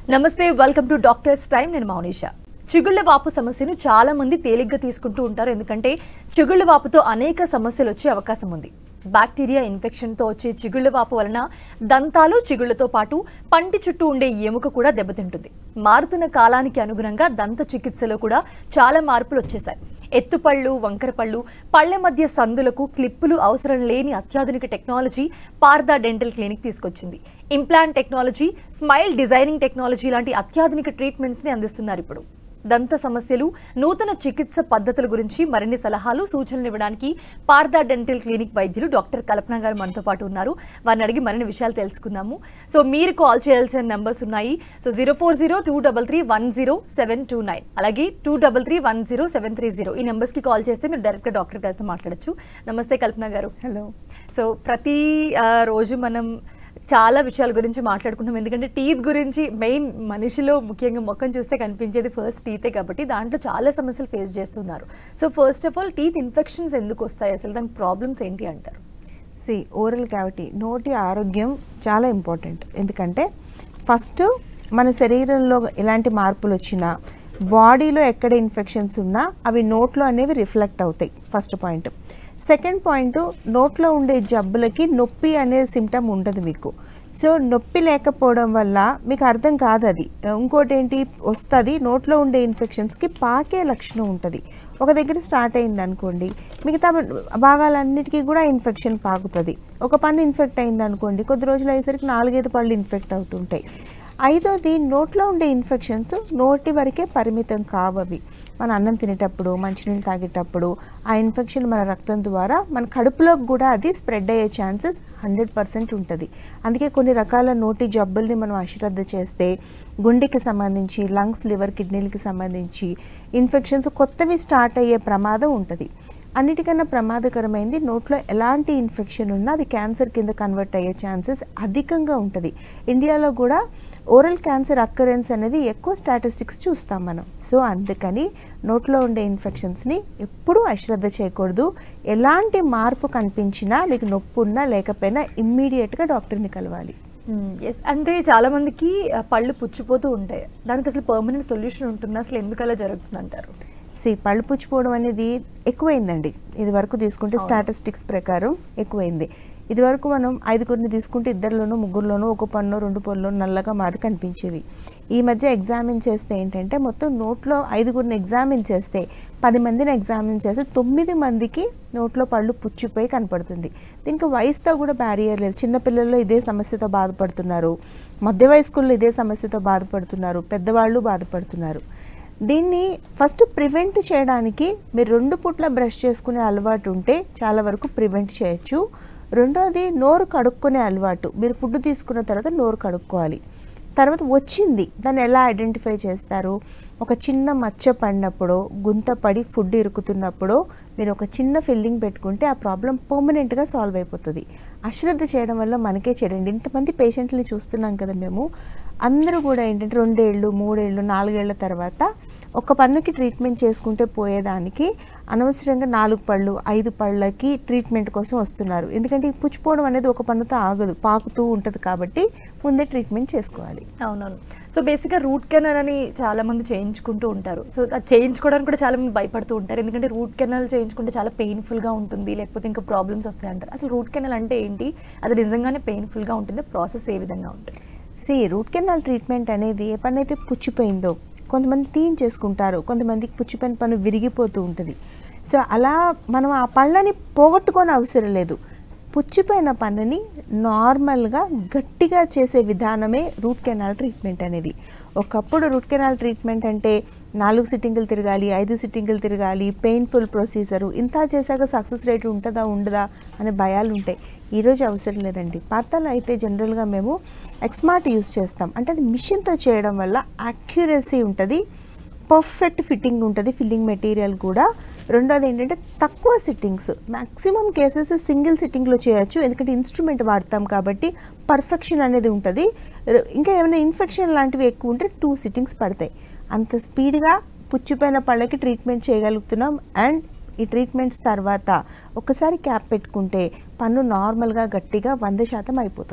నమస్తే welcome to doctors time నేను మౌనిష చిగుళ్ళ వాపు సమస్యను చాలా మంది తేలిగ్గా తీసుకుంటూ ఉంటారు ఎందుకంటే చిగుళ్ళ వాపుతో అనేక సమస్యలు వచ్చే అవకాశం ఉంది బ్యాక్టీరియా ఇన్ఫెక్షన్తో వచ్చే చిగుళ్ళ వాపు వలన దంతాలు చిగుళ్ళతో పాటు పంటి చుట్టూ ఉండే ఎముక కూడా దెబ్బతింటుంది మారుతున్న కాలానికి అనుగుణంగా దంత చికిత్సలో కూడా చాలా మార్పులు వచ్చేసాయి ఎత్తుపళ్ళు వంకరపళ్ళు పళ్ళ మధ్య సందులకు క్లిప్పులు అవసరం లేని అత్యాధునిక టెక్నాలజీ పార్దా డెంటల్ క్లినిక్ తీసుకొచ్చింది implant technology smile designing technology లాంటి అత్యాధునిక ట్రీట్మెంట్స్ని అందిస్తున్నారు ఇప్పుడు దంత సమస్యలు నూతన చికిత్స పద్ధతుల గురించి మరిన్ని సలహాలు సూచనలు ఇవ్వడానికి పార్దా డెంటల్ క్లినిక్ వైద్యులు డాక్టర్ కల్పన గారు మనతో పాటు ఉన్నారు వారిని అడిగి మరిన్ని విషయాలు తెలుసుకుందాము సో మీరు కాల్ చేయాల్సిన నెంబర్స్ ఉన్నాయి so zero four zero two double three one zero seven two nine అలాగే two double three one zero seven three zero ఈ నెంబర్స్కి కాల్ చేస్తే మీరు డైరెక్ట్గా డాక్టర్ గారితో మాట్లాడచ్చు నమస్తే కల్పన గారు హలో సో ప్రతి ఆ, రోజు మనం చాలా విషయాల గురించి మాట్లాడుకుంటాం ఎందుకంటే టీత్ గురించి మెయిన్ మనిషిలో ముఖ్యంగా ముఖం చూస్తే కనిపించేది ఫస్ట్ టీతే కాబట్టి దాంట్లో చాలా సమస్యలు ఫేస్ చేస్తున్నారు so first of all teeth infections ఎందుకు వస్తాయి అసలు దానికి ప్రాబ్లమ్స్ ఏంటి అంటారు సి ఓరల్ క్యావిటీ నోటి ఆరోగ్యం చాలా ఇంపార్టెంట్ ఎందుకంటే ఫస్ట్ మన శరీరంలో ఎలాంటి మార్పులు వచ్చినా బాడీలో ఎక్కడ ఇన్ఫెక్షన్స్ ఉన్నా అవి నోట్లో అనేవి రిఫ్లెక్ట్ అవుతాయి ఫస్ట్ పాయింట్ సెకండ్ పాయింట్ నోట్లో ఉండే జబ్బులకి నొప్పి అనే సిమ్టమ్ ఉండదు మీకు సో నొప్పి లేకపోవడం వల్ల మీకు అర్థం కాదు అది ఇంకోటి ఏంటి వస్తుంది నోట్లో ఉండే ఇన్ఫెక్షన్స్కి పాకే లక్షణం ఉంటుంది ఒక దగ్గర స్టార్ట్ అయింది అనుకోండి మిగతా భాగాలన్నిటికీ కూడా ఇన్ఫెక్షన్ పాకుతుంది ఒక పన్ను ఇన్ఫెక్ట్ అయింది అనుకోండి కొద్ది రోజులు అయ్యేసరికి నాలుగైదు పళ్ళు ఇన్ఫెక్ట్ అవుతుంటాయి ఐదోది నోట్లో ఉండే ఇన్ఫెక్షన్స్ నోటి వరకే పరిమితం కావవి మన అన్నం తినేటప్పుడు మంచినీళ్ళు తాగేటప్పుడు ఆ ఇన్ఫెక్షన్ మన రక్తం ద్వారా మన కడుపులోకి కూడా అది స్ప్రెడ్ అయ్యే ఛాన్సెస్ హండ్రెడ్ పర్సెంట్ ఉంటుంది అందుకే కొన్ని రకాల నోటి జబ్బుల్ని మనం అశ్రద్ధ చేస్తే గుండెకి సంబంధించి లంగ్స్ లివర్ కిడ్నీలకి సంబంధించి ఇన్ఫెక్షన్స్ కొత్తవి స్టార్ట్ అయ్యే ప్రమాదం ఉంటుంది అన్నిటికన్నా ప్రమాదకరమైంది నోట్లో ఎలాంటి ఇన్ఫెక్షన్ ఉన్నా అది క్యాన్సర్ కింద కన్వర్ట్ అయ్యే ఛాన్సెస్ అధికంగా ఉంటుంది ఇండియాలో కూడా ఓరల్ క్యాన్సర్ అక్కరెన్స్ అనేది ఎక్కువ స్టాటిస్టిక్స్ చూస్తాం మనం సో అందుకని నోట్లో ఉండే ఇన్ఫెక్షన్స్ని ఎప్పుడూ అశ్రద్ధ చేయకూడదు ఎలాంటి మార్పు కనిపించినా మీకు నొప్పి ఉన్నా లేకపోయినా ఇమ్మీడియట్గా డాక్టర్ని కలవాలి ఎస్ అంటే చాలా మందికి ఆ, పళ్ళు పుచ్చిపోతూ ఉంటాయి దానికి అసలు పర్మనెంట్ సొల్యూషన్ ఉంటుందా అసలు ఎందుకు అలా జరుగుతుంది అంటారు సి పళ్ళు పుచ్చిపోవడం అనేది ఎక్కువైందండి ఇది వరకు తీసుకుంటే స్టాటిస్టిక్స్ ప్రకారం ఎక్కువైంది ఇది వరకు మనం ఐదుగురిని తీసుకుంటే ఇద్దరిలోనూ ముగ్గురులోనూ ఒక పన్ను రెండు పళ్ళు నల్లగా మారి కనిపించేవి ఈ మధ్య ఎగ్జామిన్ చేస్తే ఏంటంటే మొత్తం నోట్లో ఐదుగురిని ఎగ్జామిన్ చేస్తే పది మందిని ఎగ్జామిన్ చేస్తే తొమ్మిది మందికి నోట్లో పళ్ళు పుచ్చిపోయి కనపడుతుంది దీనికి వయసుతో కూడా బ్యారియర్ లేదు చిన్నపిల్లల్లో ఇదే సమస్యతో బాధపడుతున్నారు మధ్య వయస్కుల్లో ఇదే సమస్యతో బాధపడుతున్నారు పెద్దవాళ్ళు బాధపడుతున్నారు దీన్ని ఫస్ట్ ప్రివెంట్ చేయడానికి మీరు రెండు పూట్ల బ్రష్ చేసుకునే అలవాటు ఉంటే చాలా వరకు ప్రివెంట్ చేయొచ్చు రెండోది నోరు కడుక్కునే అలవాటు మీరు ఫుడ్ తీసుకున్న తర్వాత నోరు కడుక్కోవాలి తర్వాత వచ్చింది దాన్ని ఎలా ఐడెంటిఫై చేస్తారు ఒక చిన్న మచ్చ పడినప్పుడు గుంత పడి ఫుడ్ ఇరుకుతున్నప్పుడు మీరు ఒక చిన్న ఫిల్లింగ్ పెట్టుకుంటే ఆ ప్రాబ్లం పర్మనెంట్గా సాల్వ్ అయిపోతుంది అశ్రద్ధ చేయడం వల్ల మనకే చెడండి ఇంతమంది పేషెంట్ని చూస్తున్నాం కదా మేము అందరూ కూడా ఏంటంటే రెండేళ్ళు మూడేళ్ళు నాలుగేళ్ల తర్వాత ఒక పన్నుకి ట్రీట్మెంట్ చేసుకుంటే పోయేదానికి అనవసరంగా నాలుగు పళ్ళు ఐదు పళ్ళకి ట్రీట్మెంట్ కోసం వస్తున్నారు ఎందుకంటే ఈ పుచ్చిపోవడం అనేది ఒక పన్నుతో ఆగదు పాకుతూ ఉంటుంది కాబట్టి ముందే ట్రీట్మెంట్ చేసుకోవాలి అవునవును సో బేసిక్గా రూట్ కెనాల్ అని చాలా మంది చేయించుకుంటూ ఉంటారు సో అది చేయించుకోవడానికి కూడా చాలా మంది భయపడుతూ ఉంటారు ఎందుకంటే రూట్ కెనాల్ చేయించుకుంటే చాలా పెయిన్ఫుల్గా ఉంటుంది లేకపోతే ఇంకా ప్రాబ్లమ్స్ వస్తాయి అంటారు అసలు రూట్ కెనాల్ అంటే ఏంటి అది నిజంగానే పెయిన్ఫుల్గా ఉంటుంది ప్రాసెస్ ఏ విధంగా ఉంటుంది సి రూట్ కెనాల్ ట్రీట్మెంట్ అనేది ఏ పని అయితే పుచ్చిపోయిందో కొంతమంది తీయించేసుకుంటారు కొంతమందికి పుచ్చిపోయిన పన్ను విరిగిపోతూ ఉంటుంది సో అలా మనం ఆ పళ్ళని పోగొట్టుకొని అవసరం లేదు పుచ్చిపోయిన పన్నుని నార్మల్గా గట్టిగా చేసే విధానమే రూట్ కెనాల్ ట్రీట్మెంట్ అనేది ఒకప్పుడు రూట్ కెనాల్ ట్రీట్మెంట్ అంటే నాలుగు సిట్టింగులు తిరగాలి ఐదు సిట్టింగులు తిరగాలి పెయిన్ఫుల్ ప్రొసీజరు ఇంత చేశాక సక్సెస్ రేట్ ఉంటుందా ఉండదా అనే భయాలు ఉంటాయి ఈరోజు అవసరం లేదండి పాతాలో అయితే జనరల్గా మేము ఎక్స్మార్ట్ యూస్ చేస్తాం అంటే అది మిషన్తో చేయడం వల్ల యాక్యురసీ ఉంటుంది పర్ఫెక్ట్ ఫిట్టింగ్ ఉంటుంది ఫిల్లింగ్ మెటీరియల్ కూడా రెండోది ఏంటంటే తక్కువ సిట్టింగ్స్ మ్యాక్సిమం కేసెస్ సింగిల్ సిట్టింగ్లో చేయొచ్చు ఎందుకంటే ఇన్స్ట్రుమెంట్ వాడతాం కాబట్టి పర్ఫెక్షన్ అనేది ఉంటుంది ర- ఇంకా ఏమైనా ఇన్ఫెక్షన్ లాంటివి ఎక్కువ ఉంటే టూ సిట్టింగ్స్ పడతాయి అంత స్పీడ్గా పుచ్చిపోయిన పళ్ళకి ట్రీట్మెంట్ చేయగలుగుతున్నాం అండ్ ఈ ట్రీట్మెంట్స్ తర్వాత ఒకసారి క్యాప్ పెట్టుకుంటే పన్ను నార్మల్గా గట్టిగా వంద శాతం అయిపోతుంది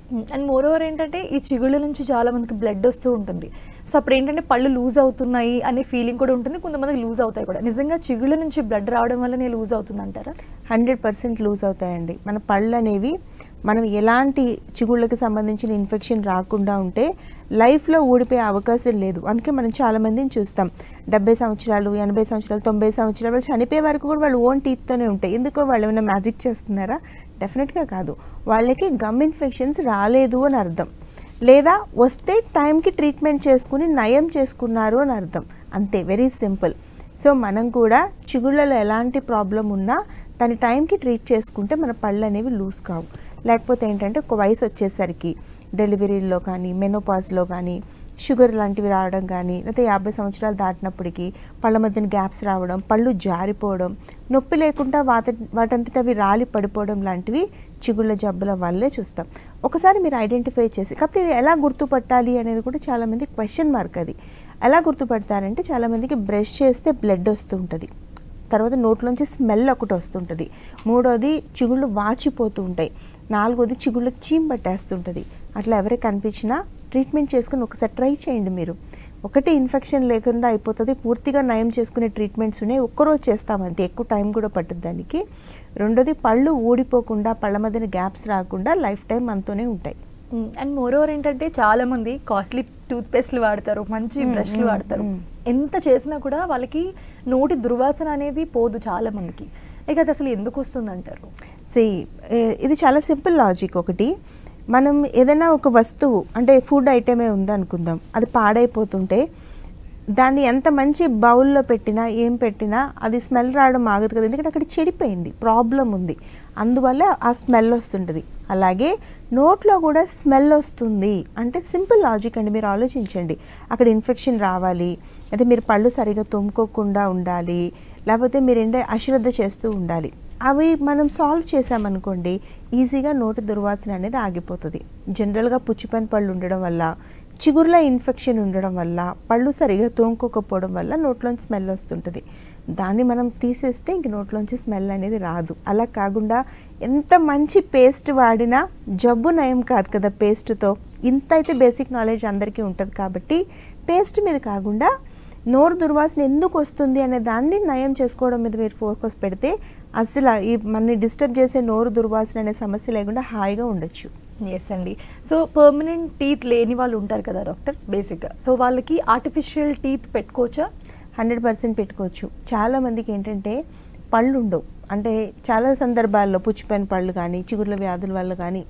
అండ్ మోర్ ఓవర్ ఏంటంటే ఈ చిగుళ్ళ నుంచి చాలా మందికి బ్లడ్ వస్తూ ఉంటుంది సో అప్పుడు ఏంటంటే పళ్ళు లూజ్ అవుతున్నాయి అనే ఫీలింగ్ కూడా ఉంటుంది కొంతమందికి లూజ్ అవుతాయి కూడా నిజంగా చిగుళ్ళ నుంచి బ్లడ్ రావడం వల్లనే లూజ్ అవుతుంది అంటారా హండ్రెడ్ పర్సెంట్ లూజ్ అవుతాయండి మన పళ్ళు అనేవి మనం ఎలాంటి చిగుళ్ళకి సంబంధించిన ఇన్ఫెక్షన్ రాకుండా ఉంటే లైఫ్లో ఊడిపోయే అవకాశం లేదు అందుకే మనం చాలామందిని చూస్తాం డెబ్బై సంవత్సరాలు ఎనభై సంవత్సరాలు తొంభై సంవత్సరాలు వాళ్ళు చనిపోయే వరకు కూడా వాళ్ళు ఓన్ టీత్తోనే ఉంటాయి ఎందుకు వాళ్ళు ఏమైనా మ్యాజిక్ చేస్తున్నారా డెఫినెట్గా కాదు వాళ్ళకి గమ్ ఇన్ఫెక్షన్స్ రాలేదు అని అర్థం లేదా వస్తే టైంకి ట్రీట్మెంట్ చేసుకుని నయం చేసుకున్నారు అని అర్థం అంతే వెరీ సింపుల్ సో మనం కూడా చిగుళ్ళలో ఎలాంటి ప్రాబ్లం ఉన్నా దాని టైంకి ట్రీట్ చేసుకుంటే మన పళ్ళు అనేవి లూజ్ కావు లేకపోతే ఏంటంటే ఒక వయసు వచ్చేసరికి డెలివరీలో కానీ మెనోపాజ్లో కానీ షుగర్ లాంటివి రావడం కానీ లేకపోతే యాభై సంవత్సరాలు దాటినప్పటికీ పళ్ళ మధ్యన గ్యాప్స్ రావడం పళ్ళు జారిపోవడం నొప్పి లేకుండా వాటి వాటంతట అవి రాలి పడిపోవడం లాంటివి చిగుళ్ళ జబ్బుల వల్లే చూస్తాం ఒకసారి మీరు ఐడెంటిఫై చేసి కాకపోతే ఇది ఎలా గుర్తుపట్టాలి అనేది కూడా చాలామంది క్వశ్చన్ మార్క్ అది ఎలా గుర్తుపడతారంటే చాలామందికి బ్రష్ చేస్తే బ్లడ్ వస్తుంటుంది తర్వాత నోట్లోంచి స్మెల్ ఒకటి వస్తుంటుంది మూడోది చిగుళ్ళు వాచిపోతూ ఉంటాయి నాలుగోది చిగుళ్ళకి చీమ్ పట్టేస్తుంటుంది అట్లా ఎవరికి కనిపించినా ట్రీట్మెంట్ చేసుకుని ఒకసారి ట్రై చేయండి మీరు ఒకటి ఇన్ఫెక్షన్ లేకుండా అయిపోతుంది పూర్తిగా నయం చేసుకునే ట్రీట్మెంట్స్ ఉన్నాయి ఒక్కరోజు చేస్తాం అంతే ఎక్కువ టైం కూడా పట్టుద్ది దానికి రెండోది పళ్ళు ఊడిపోకుండా పళ్ళ మధ్యన గ్యాప్స్ రాకుండా లైఫ్ టైం మనతోనే ఉంటాయి అండ్ మోర్ ఓవర్ ఏంటంటే చాలా మంది కాస్ట్లీ టూత్ పేస్ట్లు వాడతారు మంచి బ్రష్లు వాడతారు ఎంత చేసినా కూడా వాళ్ళకి నోటి దుర్వాసన అనేది పోదు చాలా మందికి ఇక అది అసలు ఎందుకు వస్తుంది అంటారు సి ఇది చాలా సింపుల్ లాజిక్ ఒకటి మనం ఏదైనా ఒక వస్తువు అంటే ఫుడ్ ఐటమే ఉందనుకుందాం అది పాడైపోతుంటే దాన్ని ఎంత మంచి బౌల్లో పెట్టినా ఏం పెట్టినా అది స్మెల్ రావడం ఆగదు కదా ఎందుకంటే అక్కడ చెడిపోయింది ప్రాబ్లం ఉంది అందువల్ల ఆ స్మెల్ వస్తుంటుంది అలాగే నోట్లో కూడా స్మెల్ వస్తుంది అంటే సింపుల్ లాజిక్ అండి మీరు ఆలోచించండి అక్కడ ఇన్ఫెక్షన్ రావాలి అయితే మీరు పళ్ళు సరిగా తోముకోకుండా ఉండాలి లేకపోతే మీరు ఏంటంటే అశ్రద్ధ చేస్తూ ఉండాలి అవి మనం సాల్వ్ చేసామనుకోండి ఈజీగా నోటి దుర్వాసన అనేది ఆగిపోతుంది జనరల్గా పుచ్చిపని పళ్ళు ఉండడం వల్ల చిగురులో ఇన్ఫెక్షన్ ఉండడం వల్ల పళ్ళు సరిగా తోముకోకపోవడం వల్ల నోట్లోంచి స్మెల్ వస్తుంటుంది దాన్ని మనం తీసేస్తే ఇంక నోట్లోంచి స్మెల్ అనేది రాదు అలా కాకుండా ఎంత మంచి పేస్ట్ వాడినా జబ్బు నయం కాదు కదా పేస్ట్తో ఇంత అయితే బేసిక్ నాలెడ్జ్ అందరికీ ఉంటుంది కాబట్టి పేస్ట్ మీద కాకుండా నోరు దుర్వాసన ఎందుకు వస్తుంది అనే దాన్ని నయం చేసుకోవడం మీద మీరు ఫోకస్ పెడితే అసలు ఈ మనని డిస్టర్బ్ చేసే నోరు దుర్వాసన అనే సమస్య లేకుండా హాయిగా ఉండొచ్చు ఎస్ అండి సో పర్మనెంట్ టీత్ లేని వాళ్ళు ఉంటారు కదా డాక్టర్ బేసిక్గా సో వాళ్ళకి ఆర్టిఫిషియల్ టీత్ పెట్టుకోవచ్చా హండ్రెడ్ పర్సెంట్ పెట్టుకోవచ్చు చాలా మందికి ఏంటంటే పళ్ళు ఉండవు అంటే చాలా సందర్భాల్లో పుచ్చిపోయిన పళ్ళు కానీ చిగుర్ల వ్యాధుల వల్ల కానీ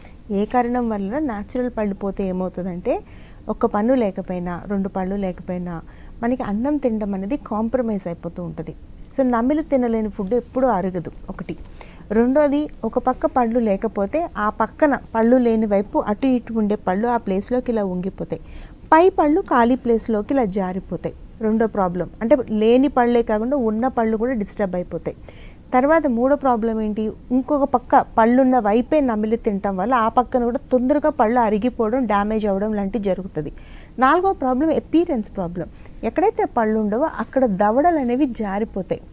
ఏ కారణం వల్ల న్యాచురల్ పళ్ళు పోతే ఏమవుతుందంటే ఒక్క పన్ను లేకపోయినా రెండు పళ్ళు లేకపోయినా మనకి అన్నం తినడం అనేది కాంప్రమైజ్ అయిపోతూ ఉంటుంది సో నమిలి తినలేని ఫుడ్ ఎప్పుడూ అరగదు ఒకటి రెండోది ఒక పక్క పళ్ళు లేకపోతే ఆ పక్కన పళ్ళు లేని వైపు అటు ఇటు ఉండే పళ్ళు ఆ ప్లేస్లోకి ఇలా ఉంగిపోతాయి పై పళ్ళు ఖాళీ ప్లేస్లోకి ఇలా జారిపోతాయి రెండో ప్రాబ్లం అంటే లేని పళ్ళే కాకుండా ఉన్న పళ్ళు కూడా డిస్టర్బ్ అయిపోతాయి తర్వాత మూడో ప్రాబ్లం ఏంటి ఇంకొక పక్క పళ్ళున్న వైపే నమిలి తినటం వల్ల ఆ పక్కన కూడా తొందరగా పళ్ళు అరిగిపోవడం డ్యామేజ్ అవ్వడం లాంటివి జరుగుతుంది నాలుగో ప్రాబ్లం ఎపీరెన్స్ ప్రాబ్లం ఎక్కడైతే పళ్ళు ఉండవో అక్కడ దవడలు అనేవి జారిపోతాయి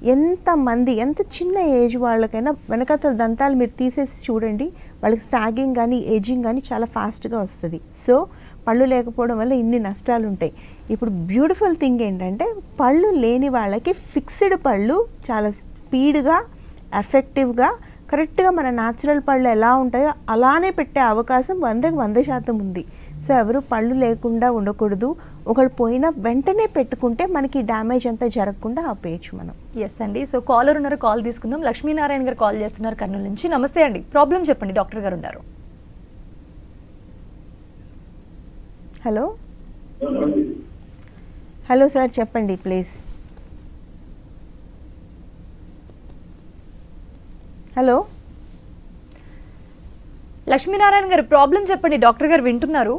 ఎంతమంది ఎంత చిన్న ఏజ్ వాళ్ళకైనా వెనకాతల దంతాలు మీరు తీసేసి చూడండి వాళ్ళకి సాగింగ్ కానీ ఏజింగ్ కానీ చాలా ఫాస్ట్గా వస్తుంది సో పళ్ళు లేకపోవడం వల్ల ఇన్ని నష్టాలు ఉంటాయి ఇప్పుడు బ్యూటిఫుల్ థింగ్ ఏంటంటే పళ్ళు లేని వాళ్ళకి ఫిక్స్డ్ పళ్ళు చాలా స్పీడ్గా ఎఫెక్టివ్గా కరెక్ట్గా మన న్యాచురల్ పళ్ళు ఎలా ఉంటాయో అలానే పెట్టే అవకాశం వందకి వంద శాతం ఉంది సో ఎవరు పళ్ళు లేకుండా ఉండకూడదు ఒకళ్ళు పోయినా వెంటనే పెట్టుకుంటే మనకి డ్యామేజ్ అంతా జరగకుండా ఆపేయచ్చు మనం ఎస్ అండి సో కాలర్ ఉన్నారు కాల్ తీసుకుందాం లక్ష్మీనారాయణ గారు కాల్ చేస్తున్నారు కర్నూలు నుంచి నమస్తే అండి ప్రాబ్లం చెప్పండి డాక్టర్ గారు ఉన్నారు హలో హలో సార్ చెప్పండి please hello Lakshminarayana garu problem చెప్పండి డాక్టర్ గారు వింటున్నారు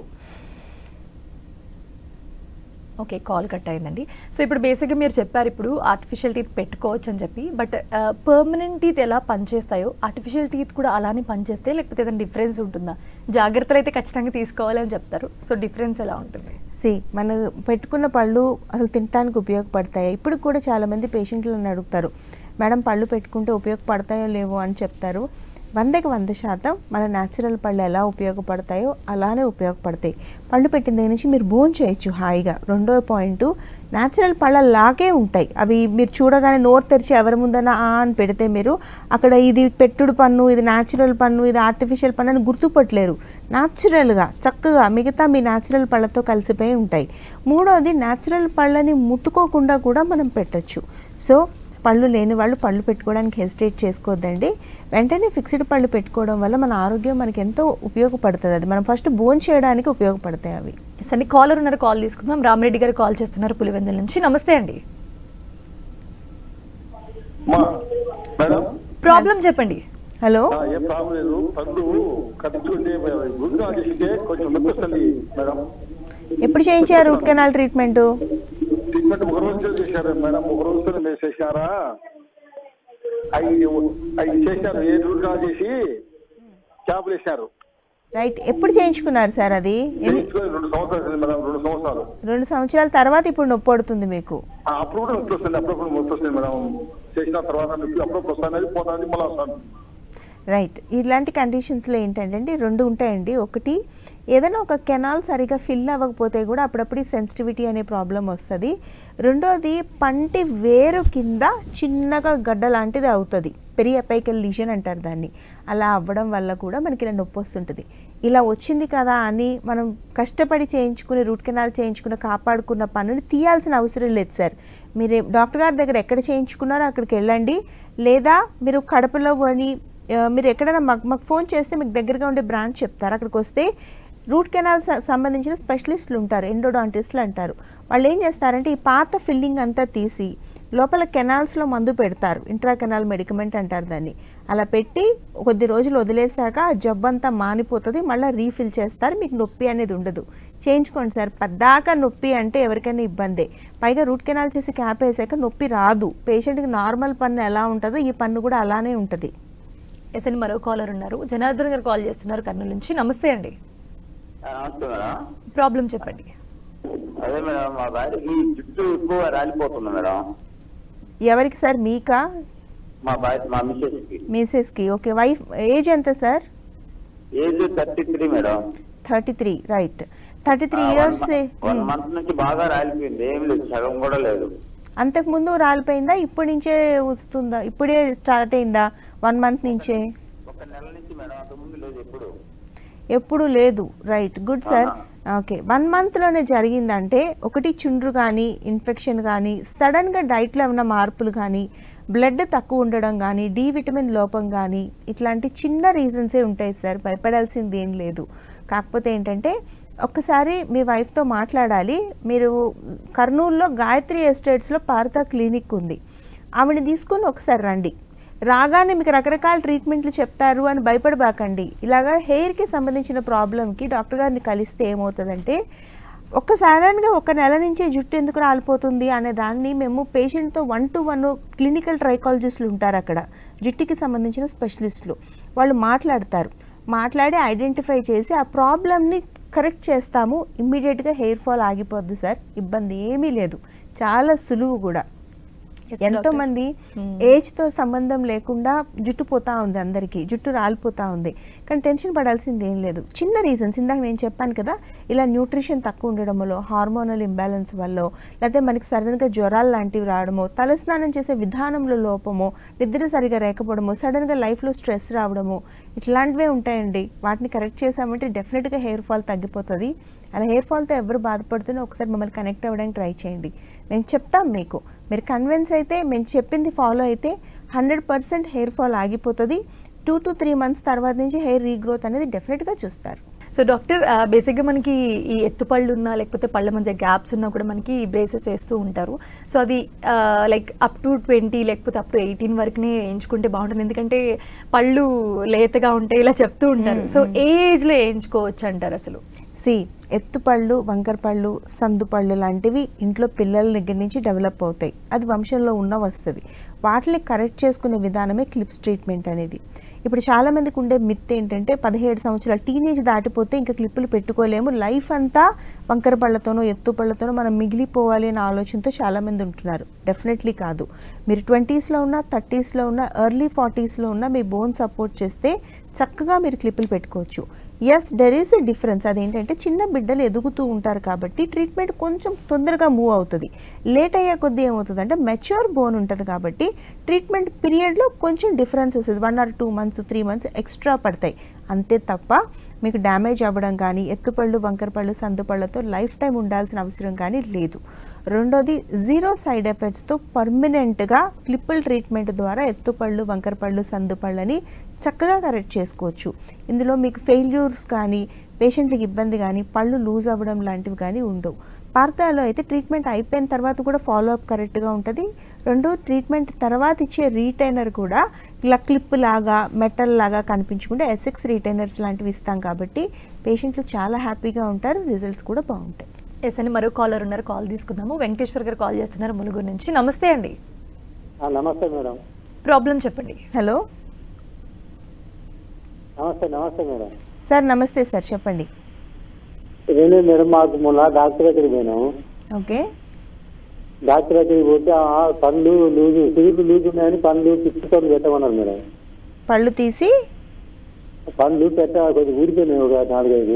ఓకే కాల్ కట్ అయిందండి సో ఇప్పుడు బేసిక్గా మీరు చెప్పారు ఇప్పుడు ఆర్టిఫిషియల్ టీత్ పెట్టుకోవచ్చు అని చెప్పి బట్ పర్మనెంట్ టీత్ ఎలా పనిచేస్తాయో ఆర్టిఫిషియల్ టీత్ కూడా అలానే పనిచేస్తే లేకపోతే ఏదైనా డిఫరెన్స్ ఉంటుందా జాగ్రత్తలు అయితే ఖచ్చితంగా తీసుకోవాలని చెప్తారు సో డిఫరెన్స్ ఎలా ఉంటుంది సి మన పెట్టుకున్న పళ్ళు అసలు తినడానికి ఉపయోగపడతాయి ఇప్పుడు కూడా చాలామంది పేషెంట్లు నన్ను అడుగుతారు మేడం పళ్ళు పెట్టుకుంటే ఉపయోగపడతాయో లేవో అని చెప్తారు వందకి వంద శాతం మన న్యాచురల్ పళ్ళు ఎలా ఉపయోగపడతాయో అలానే ఉపయోగపడతాయి పళ్ళు పెట్టిన దగ్గర నుంచి మీరు బోన్ చేయొచ్చు హాయిగా రెండో పాయింట్ న్యాచురల్ పళ్ళలాగే ఉంటాయి అవి మీరు చూడగానే నోరు తెరిచి ఎవరి ముందన్నా ఆ అని పెడితే మీరు అక్కడ ఇది పెట్టుడు పన్ను ఇది న్యాచురల్ పన్ను ఇది ఆర్టిఫిషియల్ పన్ను అని గుర్తుపట్టలేరు న్యాచురల్గా చక్కగా మిగతా మీ న్యాచురల్ పళ్ళతో కలిసిపోయి ఉంటాయి మూడోది న్యాచురల్ పళ్ళని ముట్టుకోకుండా కూడా మనం పెట్టొచ్చు సో పళ్ళు లేని వాళ్ళు పళ్ళు పెట్టుకోవడానికి హెసిటేట్ చేసుకోవద్దండి వెంటనే ఫిక్స్డ్ పళ్ళు పెట్టుకోవడం వల్ల మన ఆరోగ్యం మనకి ఎంతో ఉపయోగపడుతుంది అది మనం ఫస్ట్ బోన్ చేయడానికి ఉపయోగపడతాయి అవి సరే కాలర్ ఉన్నారు కాల్ తీసుకుందాం రామరెడ్డి గారు కాల్ చేస్తున్నారు పులివెందుల నుంచి నమస్తే అండి మా మేడం ప్రాబ్లం చెప్పండి హలో ఆ, ఏం ప్రాబ్లం లేదు పళ్ళు కట్టించుకుంటే గుండె చేస్తే కొంచెం నొప్పి వస్తుంది మేడం ఎప్పుడు చేయించారు రూట్ కెనాల్ ట్రీట్మెంట్ ట్రీట్మెంట్ ఒక రోజు చేశారు మేడం ఒక రోజుతో మీరు చేశారా అవి అవి చేశారు ఏ రూట్ చేసి చేపలు వేసినారు రైట్ ఎప్పుడు చేయించుకున్నారు సార్ అది ఎన్ని చేయించుకొని రెండు సంవత్సరాలు అయింది మేడం రెండు సంవత్సరాలు రెండు సంవత్సరాల తర్వాత ఇప్పుడు నొప్పి పడుతుంది మీకు ఆ, అప్పుడు కూడా నొప్పి వస్తుంది అప్పుడప్పుడు నొప్పి వస్తుంది మేడం చేసిన తర్వాత నొప్పి అప్పుడప్పుడు వస్తుంది పోతుంది మళ్ళీ వస్తుంది రైట్ ఇలాంటి కండిషన్స్లో ఏంటంటే అండి రెండు ఉంటాయండి ఒకటి ఏదైనా ఒక కెనాల్ సరిగా ఫిల్ అవ్వకపోతే కూడా అప్పుడప్పుడు సెన్సిటివిటీ అనే ప్రాబ్లం వస్తుంది రెండోది పంటి వేరు కింద చిన్నగా గడ్డ లాంటిది అవుతుంది పెరియపైకల్ లీజన్ అంటారు దాన్ని అలా అవ్వడం వల్ల కూడా మనకి ఇలా నొప్పి వస్తుంటుంది ఇలా వచ్చింది కదా అని మనం కష్టపడి చేయించుకుని రూట్ కెనాల్ చేయించుకుని కాపాడుకున్న పనుని తీయాల్సిన అవసరం లేదు సార్ మీరు డాక్టర్ గారి దగ్గర ఎక్కడ చేయించుకున్నారో అక్కడికి వెళ్ళండి లేదా మీరు కడపలో కానీ ఆ, మీరు ఎక్కడైనా మాకు మాకు ఫోన్ చేస్తే మీకు దగ్గరగా ఉండే బ్రాంచ్ చెప్తారు అక్కడికి వస్తే రూట్ కెనాల్ స- సంబంధించిన స్పెషలిస్టులు ఉంటారు ఎండోడాంటిస్టులు అంటారు వాళ్ళు ఏం చేస్తారంటే ఈ పాత ఫిల్లింగ్ అంతా తీసి లోపల కెనాల్స్లో మందు పెడతారు ఇంట్రా కెనాల్ మెడికమెంట్ అంటారు దాన్ని అలా పెట్టి కొద్ది రోజులు వదిలేశాక ఆ జబ్బంతా మానిపోతుంది మళ్ళీ రీఫిల్ చేస్తారు మీకు నొప్పి అనేది ఉండదు చేయించుకోండి సార్ పద్దాక నొప్పి అంటే ఎవరికైనా ఇబ్బందే పైగా రూట్ కెనాల్ చేసి క్యాప్ వేసాక నొప్పి రాదు పేషెంట్కి నార్మల్ పన్ను ఎలా ఉంటుందో ఈ పన్ను కూడా అలానే ఉంటుంది ఎస్ అని మరో కాలర్ ఉన్నారు జనార్దన్ గారు కాల్ చేస్తున్నారు కర్నూలు నుంచి నమస్తే అండి నమస్తే మేడం ప్రాబ్లం చెప్పండి అదే మేడం మా భార్యకి జుట్టు ఎక్కువ రాలిపోతుంది మేడం ఎవరికి సార్ మీకా మా భార్య మా మిస్సెస్ కి మిసెస్కి ఓకే వైఫ్ ఏజ్ ఎంత sir age thirty three madam thirty three right thirty three years one month నుంచి బాగా రాలిపోయింది ఏం లేదు సగం కూడా లేదు అంతకుముందు రాలిపోయిందా ఇప్పటి నుంచే వస్తుందా ఇప్పుడే స్టార్ట్ అయిందా వన్ మంత్ నుంచే ఒక నెల నుంచి మేడం అంత ముందు లేదు ఎప్పుడు ఎప్పుడు లేదు right good sir okay one మంత్లోనే జరిగిందంటే ఒకటి చుండ్రు కానీ ఇన్ఫెక్షన్ కానీ సడన్గా డైట్లో ఉన్న మార్పులు కానీ బ్లడ్ తక్కువ ఉండడం కానీ డి విటమిన్ లోపం కానీ ఇట్లాంటి చిన్న రీజన్సే ఉంటాయి సార్ భయపడాల్సింది ఏం లేదు కాకపోతే ఏంటంటే ఒక్కసారి మీ వైఫ్తో మాట్లాడాలి మీరు కర్నూలులో గాయత్రి ఎస్టేట్స్లో పార్తా క్లినిక్ ఉంది ఆవిడని తీసుకొని ఒకసారి రండి రాగానే మీకు రకరకాల ట్రీట్మెంట్లు చెప్తారు అని భయపడబాకండి ఇలాగా హెయిర్కి సంబంధించిన ప్రాబ్లంకి డాక్టర్ గారిని కలిస్తే ఏమవుతుందంటే ఒక్క సడన్గా ఒక నెల నుంచే జుట్టు ఎందుకు రాలిపోతుంది అనే దాన్ని మేము పేషెంట్తో వన్ టు వన్ క్లినికల్ ట్రైకాలజిస్టులు ఉంటారు అక్కడ జుట్టుకి సంబంధించిన స్పెషలిస్టులు వాళ్ళు మాట్లాడతారు మాట్లాడి ఐడెంటిఫై చేసి ఆ ప్రాబ్లమ్ని కరెక్ట్ చేస్తాము ఇమ్మీడియట్గా హెయిర్ ఫాల్ ఆగిపోద్ది సార్ ఇబ్బంది ఏమీ లేదు చాలా సులువు కూడా Yes, ఎంతో doctor. మంది ఏజ్తో సంబంధం లేకుండా జుట్టు పోతా ఉంది అందరికీ జుట్టు రాలిపోతా ఉంది కానీ టెన్షన్ పడాల్సింది ఏం లేదు చిన్న రీజన్స్ ఇందాక నేను చెప్పాను కదా ఇలా న్యూట్రిషన్ తక్కువ ఉండడం వల్ల హార్మోనల్ ఇంబ్యాలెన్స్ వల్ల లేకపోతే మనకి సడన్గా జ్వరాలు లాంటివి రావడమో తలస్నానం చేసే విధానంలో లోపమో నిద్ర సరిగా లేకపోవడమో సడన్గా లైఫ్లో స్ట్రెస్ రావడము ఇట్లాంటివే ఉంటాయండి వాటిని కరెక్ట్ చేసామంటే డెఫినెట్గా హెయిర్ ఫాల్ తగ్గిపోతుంది అలా హెయిర్ ఫాల్తో ఎవరు బాధపడుతున్నా ఒకసారి మమ్మల్ని కనెక్ట్ అవ్వడానికి ట్రై చేయండి మేము చెప్తాం మీకు మీరు కన్విన్స్ అయితే మేము చెప్పింది ఫాలో అయితే హండ్రెడ్ పర్సెంట్ హెయిర్ ఫాల్ ఆగిపోతుంది టూ టు త్రీ మంత్స్ తర్వాత నుంచి హెయిర్ రీగ్రోత్ అనేది డెఫినెట్గా చూస్తారు సో డాక్టర్ ఆ, బేసిక్గా మనకి ఈ ఎత్తుపళ్ళు ఉన్నా లేకపోతే పళ్ళ మధ్య గ్యాప్స్ ఉన్నా కూడా మనకి బ్రేసెస్ వేస్తూ ఉంటారు సో అది ఆ, లైక్ అప్ టు ట్వంటీ లేకపోతే అప్ టు ఎయిటీన్ వరకునే వేయించుకుంటే బాగుంటుంది ఎందుకంటే పళ్ళు లేతగా ఉంటాయి ఇలా చెప్తూ ఉంటారు సో ఏ ఏజ్లో వేయించుకోవచ్చు అంటారు అసలు సి ఎత్తుపళ్ళు వంకరపళ్ళు సందుపళ్ళు లాంటివి ఇంట్లో పిల్లల దగ్గర నుంచి డెవలప్ అవుతాయి అది వంశంలో ఉన్న వస్తుంది వాటిని కరెక్ట్ చేసుకునే విధానమే క్లిప్స్ ట్రీట్మెంట్ అనేది ఇప్పుడు చాలామందికి ఉండే మిత్ ఏంటంటే పదిహేడు సంవత్సరాలు టీనేజ్ దాటిపోతే ఇంకా క్లిప్పులు పెట్టుకోలేము లైఫ్ అంతా వంకర పళ్ళతోనో ఎత్తు పళ్ళతోనో మనం మిగిలిపోవాలి అనే ఆలోచనతో చాలామంది ఉంటున్నారు డెఫినెట్లీ కాదు మీరు ట్వంటీస్లో ఉన్న థర్టీస్లో ఉన్న ఎర్లీ ఫార్టీస్లో ఉన్న మీ బోన్ సపోర్ట్ చేస్తే చక్కగా మీరు క్లిప్పులు పెట్టుకోవచ్చు yes there is a difference అదేంటంటే చిన్న బిడ్డలు ఎదుగుతూ ఉంటారు కాబట్టి ట్రీట్మెంట్ కొంచెం తొందరగా మూవ్ అవుతుంది లేట్ అయ్యే కొద్దీ ఏమవుతుంది అంటే మెచ్యూర్ బోన్ ఉంటుంది కాబట్టి ట్రీట్మెంట్ పీరియడ్లో కొంచెం డిఫరెన్స్ వస్తుంది one or two months three months extra పడతాయి అంతే తప్ప మీకు డ్యామేజ్ అవ్వడం కానీ ఎత్తుపళ్ళు వంకరపళ్ళు సందుపళ్ళతో లైఫ్ టైం ఉండాల్సిన అవసరం కానీ లేదు రెండోది జీరో సైడ్ ఎఫెక్ట్స్తో పర్మనెంట్గా క్లిప్పుల్ ట్రీట్మెంట్ ద్వారా ఎత్తుపళ్ళు వంకరపళ్ళు సందుపళ్ళని చక్కగా కరెక్ట్ చేసుకోవచ్చు ఇందులో మీకు ఫెయిల్యూర్స్ కానీ పేషెంట్లకు ఇబ్బంది కానీ పళ్ళు లూజ్ అవ్వడం లాంటివి కానీ ఉండవు పార్థాలో అయితే ట్రీట్మెంట్ అయిపోయిన తర్వాత కూడా ఫాలో అప్ కరెక్ట్గా ఉంటుంది రెండు ట్రీట్మెంట్ తర్వాత ఇచ్చే రీటైనర్ కూడా ఇలా క్లిప్ లాగా మెటల్ లాగా కనిపించకుండా ఎస్ఎక్స్ రీటైనర్స్ లాంటివి ఇస్తాం కాబట్టి పేషెంట్లు చాలా హ్యాపీగా ఉంటారు రిజల్ట్స్ కూడా బాగుంటాయి ఎస్ అని మరో కాలర్ ఉన్నారు కాల్ తీసుకుందాము వెంకటేశ్వర్ గారు కాల్ చేస్తున్నారు ములుగురు నుంచి నమస్తే అండి ఆ, నమస్తే మేడం ప్రాబ్లం చెప్పండి హలో నమస్తే నమస్తే మేడం సార్ నమస్తే సార్ చెప్పండి ఇదేంటి మేడం మాకు మొన్న డాక్టర్ దగ్గరికి పోయినాము ఓకే డాక్టర్ దగ్గరికి పోతే ఆ పళ్ళు లూజు సీట్లు లూజు ఉన్నాయని పళ్ళు పిచ్చితో పెట్టమన్నారు మేడం పళ్ళు తీసి పళ్ళు పెట్ట కొద్దిగా ఊడిపోయినాయి ఒక నాలుగైదు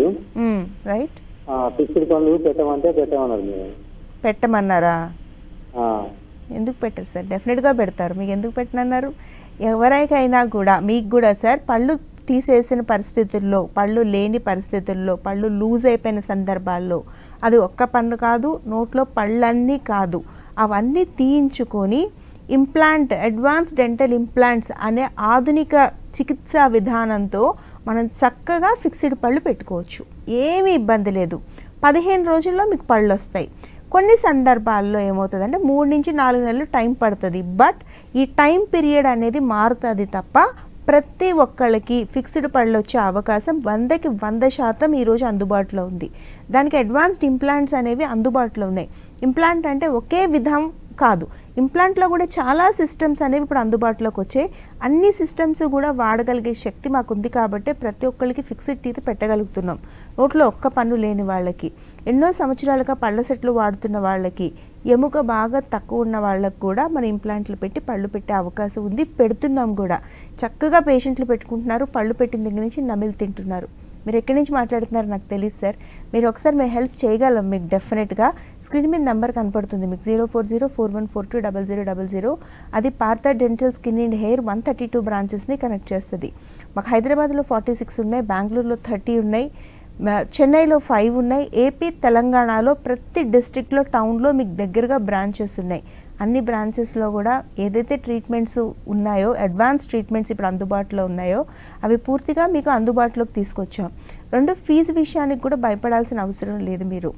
రైట్ పిచ్చిడి పళ్ళు పెట్టమంటే పెట్టమన్నారు మేడం పెట్టమన్నారా ఆ, ఎందుకు పెట్టరు సార్ డెఫినెట్గా పెడతారు మీకు ఎందుకు పెట్టనన్నారు ఎవరికైనా కూడా మీకు కూడా సార్ పళ్ళు తీసేసిన పరిస్థితుల్లో పళ్ళు లేని పరిస్థితుల్లో పళ్ళు లూజ్ అయిపోయిన సందర్భాల్లో అది ఒక్క పన్ను కాదు నోట్లో పళ్ళన్నీ కాదు అవన్నీ తీయించుకొని ఇంప్లాంట్ అడ్వాన్స్ డెంటల్ ఇంప్లాంట్స్ అనే ఆధునిక చికిత్సా విధానంతో మనం చక్కగా ఫిక్స్డ్ పళ్ళు పెట్టుకోవచ్చు ఏమీ ఇబ్బంది లేదు పదిహేను రోజుల్లో మీకు పళ్ళు వస్తాయి కొన్ని సందర్భాల్లో ఏమవుతుందంటే మూడు నుంచి నాలుగు నెలలు టైం పడుతుంది బట్ ఈ టైం పీరియడ్ అనేది మారుతుంది తప్ప ప్రతి ఒక్కళ్ళకి ఫిక్స్డ్ పళ్ళు వచ్చే అవకాశం వందకి వంద శాతం ఈరోజు అందుబాటులో ఉంది దానికి అడ్వాన్స్డ్ ఇంప్లాంట్స్ అనేవి అందుబాటులో ఉన్నాయి ఇంప్లాంట్ అంటే ఒకే విధం కాదు ఇంప్లాంట్లో కూడా చాలా సిస్టమ్స్ అనేవి ఇప్పుడు అందుబాటులోకి వచ్చాయి అన్ని సిస్టమ్స్ కూడా వాడగలిగే శక్తి మాకు ఉంది కాబట్టి ప్రతి ఒక్కరికి ఫిక్స్డ్ టీత్ పెట్టగలుగుతున్నాం నోట్లో ఒక్క పన్ను లేని వాళ్ళకి ఎన్నో సంవత్సరాలుగా పళ్ళ సెట్లు వాడుతున్న వాళ్ళకి ఎముక బాగా తక్కువ ఉన్న వాళ్ళకి కూడా మన ఇంప్లాంట్లు పెట్టి పళ్ళు పెట్టే అవకాశం ఉంది పెడుతున్నాం కూడా చక్కగా పేషెంట్లు పెట్టుకుంటున్నారు పళ్ళు పెట్టిన దగ్గర నుంచి నమిలి తింటున్నారు మీరు ఎక్కడి నుంచి మాట్లాడుతున్నారో నాకు తెలియదు సార్ మీరు ఒకసారి మేము హెల్ప్ చేయగలం మీకు డెఫినెట్గా స్క్రీన్ మీద నెంబర్ కనపడుతుంది మీకు zero four zero four one four two double zero double zero అది Partha dental skin and hair one thirty two బ్రాంచెస్ని కనెక్ట్ చేస్తుంది మాకు హైదరాబాద్లో ఫార్టీ సిక్స్ ఉన్నాయి బెంగళూరులో థర్టీ ఉన్నాయి మ- చెన్నైలో ఫైవ్ ఉన్నాయి ఏపీ తెలంగాణలో ప్రతి డిస్ట్రిక్ట్లో టౌన్లో మీకు దగ్గరగా బ్రాంచెస్ ఉన్నాయి అన్ని బ్రాంచెస్లో కూడా ఏదైతే ట్రీట్మెంట్స్ ఉన్నాయో అడ్వాన్స్ ట్రీట్మెంట్స్ ఇప్పుడు అందుబాటులో ఉన్నాయో అవి పూర్తిగా మీకు అందుబాటులోకి తీసుకొచ్చాం రెండు ఫీజు విషయానికి కూడా భయపడాల్సిన అవసరం లేదు మీరు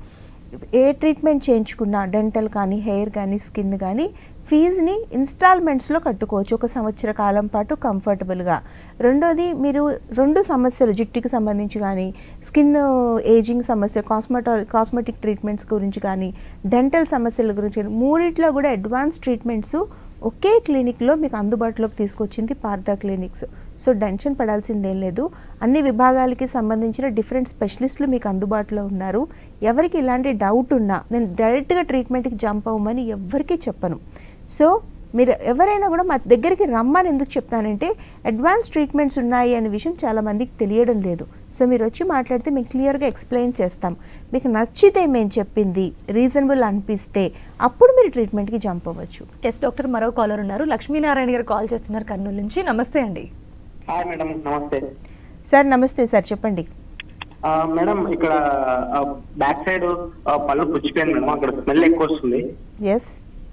ఏ ట్రీట్మెంట్ చేయించుకున్నా డెంటల్ కానీ హెయిర్ కానీ స్కిన్ కానీ ఫీజుని ఇన్స్టాల్మెంట్స్లో కట్టుకోవచ్చు ఒక సంవత్సర కాలం పాటు కంఫర్టబుల్గా రెండోది మీరు రెండు సమస్యలు జుట్టుకి సంబంధించి కానీ స్కిన్ ఏజింగ్ సమస్య కాస్మెటో కాస్మెటిక్ ట్రీట్మెంట్స్ గురించి కానీ డెంటల్ సమస్యల గురించి కానీ మూడిట్లో కూడా అడ్వాన్స్ ట్రీట్మెంట్స్ ఒకే క్లినిక్లో మీకు అందుబాటులోకి తీసుకొచ్చింది పార్థా క్లినిక్స్ సో టెన్షన్ పడాల్సిందేం లేదు అన్ని విభాగాలకి సంబంధించిన డిఫరెంట్ స్పెషలిస్టులు మీకు అందుబాటులో ఉన్నారు ఎవరికి ఇలాంటి డౌట్ ఉన్నా నేను డైరెక్ట్గా ట్రీట్మెంట్కి జంప్ అవ్వమని ఎవరికీ చెప్పను సో మీరు ఎవరైనా కూడా మా దగ్గరికి రమ్మని ఎందుకు చెప్తానంటే అడ్వాన్స్ ట్రీట్మెంట్స్ ఉన్నాయి అనే విషయం చాలామందికి తెలియడం లేదు సో మీరు వచ్చి మాట్లాడితే మేము క్లియర్గా ఎక్స్ప్లెయిన్ చేస్తాం మీకు నచ్చితే మేము చెప్పింది రీజనబుల్ అనిపిస్తే అప్పుడు మీరు ట్రీట్మెంట్కి జంప్ అవ్వచ్చు ఎస్ డాక్టర్ మరో కాలర్ ఉన్నారు లక్ష్మీనారాయణ గారు కాల్ చేస్తున్నారు కర్నూలు నుంచి నమస్తే అండి హాయ్ మేడం నమస్తే సార్ నమస్తే సార్ చెప్పండి ఆ, మేడం ఇక్కడ ఆ, బ్యాక్ సైడ్ ఆ, పళ్ళు పుచ్చిపోయాను మేడం అక్కడ స్మెల్ ఎక్కువ వస్తుంది ఎస్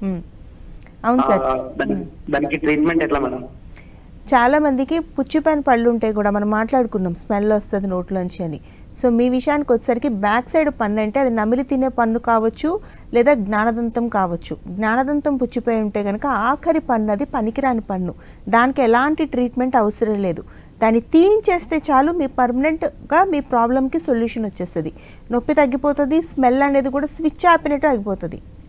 అవును సార్ ఆ, దాని- దానికి ట్రీట్మెంట్ ఎట్లా మేడం చాలా మందికి పుచ్చిపోయిన పళ్ళు ఉంటాయి కూడా మనం మాట్లాడుకున్నాం స్మెల్ వస్తుంది నోట్లోంచి అని సో మీ విషయానికి వచ్చేసరికి బ్యాక్ సైడ్ పన్ను అంటే అది నమిలి తినే పన్ను కావచ్చు లేదా జ్ఞానదంతం కావచ్చు జ్ఞానదంతం పుచ్చిపోయి ఉంటే కనుక ఆఖరి పన్ను అది పనికిరాని పన్ను దానికి ఎలాంటి ట్రీట్మెంట్ అవసరం లేదు దాన్ని తీయించేస్తే చాలు మీ పర్మనెంట్గా మీ ప్రాబ్లంకి సొల్యూషన్ వచ్చేస్తుంది నొప్పి తగ్గిపోతుంది స్మెల్ అనేది కూడా స్విచ్ ఆపినట్టు ఆగిపోతుంది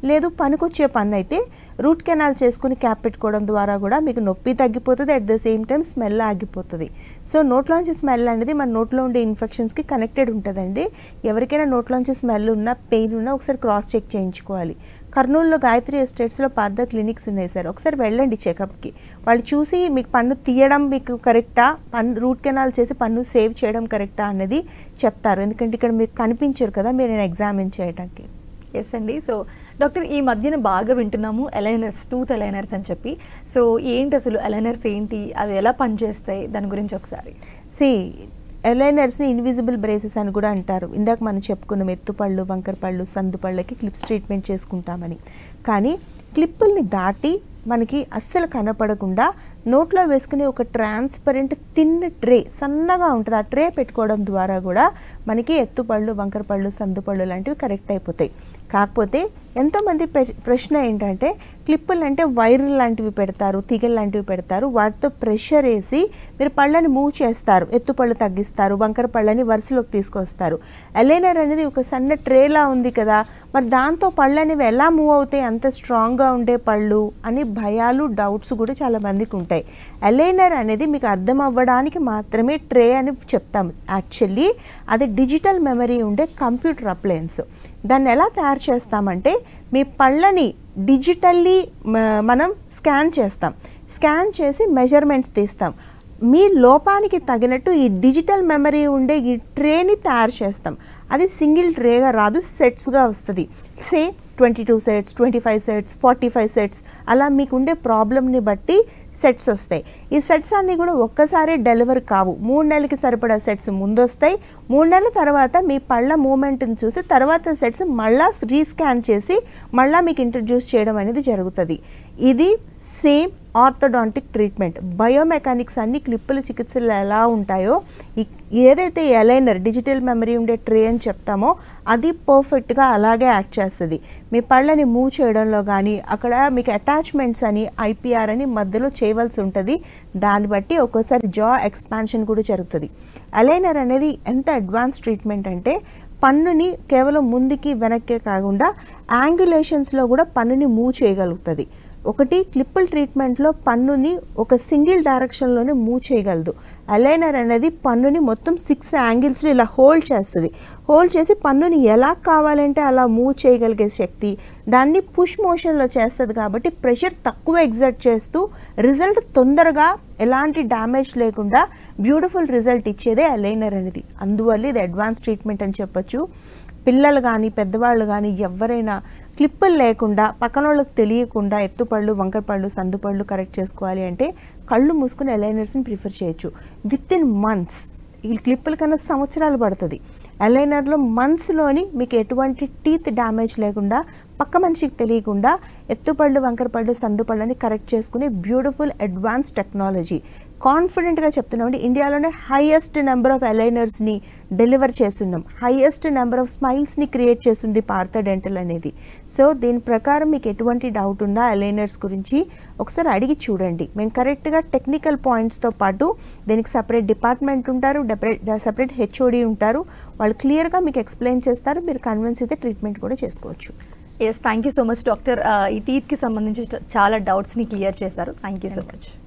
లేదు పనికొచ్చే పన్ను అయితే రూట్ కెనాల్ చేసుకుని క్యాప్ పెట్టుకోవడం ద్వారా కూడా మీకు నొప్పి తగ్గిపోతుంది at the same time smell ఆగిపోతుంది సో నోట్లోంచి స్మెల్ అనేది మన నోట్లో ఉండే ఇన్ఫెక్షన్స్కి కనెక్టెడ్ ఉంటుందండి ఎవరికైనా నోట్లోంచి స్మెల్ ఉన్నా పెయిన్ ఉన్నా ఒకసారి క్రాస్ చెక్ చేయించుకోవాలి కర్నూలులో గాయత్రి ఎస్టేట్స్లో పార్థ క్లినిక్స్ ఉన్నాయి సార్ ఒకసారి వెళ్ళండి చెకప్కి వాళ్ళు చూసి మీకు పన్ను తీయడం మీకు కరెక్టా పన్ను రూట్ కెనాల్ చేసి పన్ను సేవ్ చేయడం కరెక్టా అన్నది చెప్తారు ఎందుకంటే ఇక్కడ మీరు కనిపించరు కదా మీరు నేను ఎగ్జామిన్ చేయడానికి ఎస్ అండి సో డాక్టర్ ఈ మధ్యన బాగా వింటున్నాము ఎలైనర్స్ టూత్ ఎలైనర్స్ అని చెప్పి సో ఏంటి అసలు ఎలైనర్స్ ఏంటి అది ఎలా పనిచేస్తాయి దాని గురించి ఒకసారి సి ఎలైనర్స్ని ఇన్విజిబుల్ బ్రేసెస్ అని కూడా అంటారు ఇందాక మనం చెప్పుకున్నాం ఎత్తుపళ్ళు వంకరపళ్ళు సందుపళ్ళకి క్లిప్స్ ట్రీట్మెంట్ చేసుకుంటామని కానీ క్లిప్పుల్ని దాటి మనకి అస్సలు కనపడకుండా నోట్లో వేసుకునే ఒక ట్రాన్స్పరెంట్ తిన్ ట్రే సన్నగా ఉంటుంది ఆ ట్రే పెట్టుకోవడం ద్వారా కూడా మనకి ఎత్తుపళ్ళు వంకరపళ్ళు సందుపళ్ళు లాంటివి కరెక్ట్ అయిపోతాయి కాకపోతే ఎంతోమంది ప్ర- ప్రశ్న ఏంటంటే క్లిప్పులు అంటే వైర్లు లాంటివి పెడతారు తీగలు లాంటివి పెడతారు వాటితో ప్రెషర్ వేసి మీరు పళ్ళని మూవ్ చేస్తారు ఎత్తుపళ్ళు తగ్గిస్తారు వంకర పళ్ళని వరుసలోకి తీసుకొస్తారు ఎలైనర్ అనేది ఒక సన్న ట్రేలా ఉంది కదా మరి దాంతో పళ్ళు అనేవి ఎలా మూవ్ అవుతాయి అంత స్ట్రాంగ్గా ఉండే పళ్ళు అని భయాలు డౌట్స్ కూడా చాలా మందికి ఉంటాయి ఎలైనర్ అనేది మీకు అర్థం అవ్వడానికి మాత్రమే ట్రే అని చెప్తాం యాక్చువల్లీ అది డిజిటల్ మెమరీ ఉండే కంప్యూటర్ అప్లయన్స్ దాన్ని ఎలా తయారు చేస్తామంటే మీ పళ్ళని డిజిటల్లీ మ- మనం స్కాన్ చేస్తాం స్కాన్ చేసి మెజర్మెంట్స్ తీస్తాం మీ లోపానికి తగినట్టు ఈ డిజిటల్ మెమరీ ఉండే ఈ ట్రేని తయారు చేస్తాం అది సింగిల్ ట్రేగా రాదు సెట్స్గా వస్తుంది say twenty two sets twenty five sets forty five sets అలా మీకు ఉండే ప్రాబ్లమ్ని బట్టి సెట్స్ వస్తాయి ఈ సెట్స్ అన్నీ కూడా ఒక్కసారి డెలివర్ కావు మూడు నెలలకి సరిపడా సెట్స్ ముందు వస్తాయి మూడు నెలల తర్వాత మీ పళ్ళ మూమెంట్ని చూసి తర్వాత సెట్స్ మళ్ళా రీస్కాన్ చేసి మళ్ళా మీకు ఇంట్రడ్యూస్ చేయడం అనేది జరుగుతుంది ఇది సేమ్ ఆర్థోడాంటిక్ ట్రీట్మెంట్ బయోమెకానిక్స్ అన్ని క్లిప్పుల చికిత్సలు ఎలా ఉంటాయో ఈ- ఏదైతే ఎలైనర్ డిజిటల్ మెమరీ ఉండే ట్రే అని చెప్తామో అది పర్ఫెక్ట్గా అలాగే యాక్ట్ చేస్తుంది మీ పళ్ళని మూవ్ చేయడంలో కానీ అక్కడ మీకు అటాచ్మెంట్స్ అని ఐపీఆర్ అని మధ్యలో చేయవలసి ఉంటుంది దాన్ని బట్టి ఒక్కోసారి జా ఎక్స్పాన్షన్ కూడా జరుగుతుంది అలైనర్ అనేది ఎంత అడ్వాన్స్ ట్రీట్మెంట్ అంటే పన్నుని కేవలం ముందుకి వెనక్కే కాకుండా యాంగులేషన్స్లో కూడా పన్నుని మూవ్ చేయగలుగుతుంది ఒకటి క్లిప్పుల్ ట్రీట్మెంట్లో పన్నుని ఒక సింగిల్ డైరెక్షన్లోనే మూవ్ చేయగలదు అలైనర్ అనేది పన్నుని మొత్తం సిక్స్ యాంగిల్స్లో ఇలా హోల్డ్ చేస్తుంది హోల్డ్ చేసి పన్నుని ఎలా కావాలంటే అలా మూవ్ చేయగలిగే శక్తి దాన్ని పుష్ మోషన్లో చేస్తుంది కాబట్టి ప్రెషర్ తక్కువ ఎగ్జర్ట్ చేస్తూ రిజల్ట్ తొందరగా ఎలాంటి డ్యామేజ్ లేకుండా బ్యూటిఫుల్ రిజల్ట్ ఇచ్చేదే అలైనర్ అనేది అందువల్ల ఇది అడ్వాన్స్ ట్రీట్మెంట్ అని చెప్పొచ్చు పిల్లలు కానీ పెద్దవాళ్ళు కానీ ఎవరైనా క్లిప్పులు లేకుండా పక్కన వాళ్ళకి తెలియకుండా ఎత్తుపళ్ళు వంకరపళ్ళు సందుపళ్ళు కరెక్ట్ చేసుకోవాలి అంటే కళ్ళు మూసుకుని అలైనర్స్ని ప్రిఫర్ చేయొచ్చు విత్ ఇన్ మంత్స్ ఈ క్లిప్పుల కన్నా సంవత్సరాలు పడుతుంది అలైనర్లో మంత్స్లోని మీకు ఎటువంటి టీత్ డ్యామేజ్ లేకుండా పక్క మనిషికి తెలియకుండా ఎత్తుపళ్ళు వంకరపళ్ళు సందుపళ్ళని కరెక్ట్ చేసుకునే బ్యూటిఫుల్ అడ్వాన్స్ టెక్నాలజీ కాన్ఫిడెంట్గా చెప్తున్నామండి ఇండియాలోనే హైయెస్ట్ నెంబర్ ఆఫ్ అలైనర్స్ని డెలివర్ చేస్తున్నాం హైయెస్ట్ నెంబర్ ఆఫ్ స్మైల్స్ని క్రియేట్ చేస్తుంది పార్థ డెంటల్ అనేది సో దీని ప్రకారం మీకు ఎటువంటి డౌట్ ఉన్నా అలైనర్స్ గురించి ఒకసారి అడిగి చూడండి మేము కరెక్ట్గా టెక్నికల్ పాయింట్స్తో పాటు దీనికి సపరేట్ డిపార్ట్మెంట్ ఉంటారు సపరేట్ హెచ్ఓడి ఉంటారు వాళ్ళు క్లియర్గా మీకు ఎక్స్ప్లెయిన్ చేస్తారు మీరు కన్విన్స్ అయితే ట్రీట్మెంట్ కూడా చేసుకోవచ్చు yes thank you so much doctor ఈ టీత్కి సంబంధించి చాలా డౌట్స్ని క్లియర్ చేశారు థ్యాంక్ యూ సో మచ్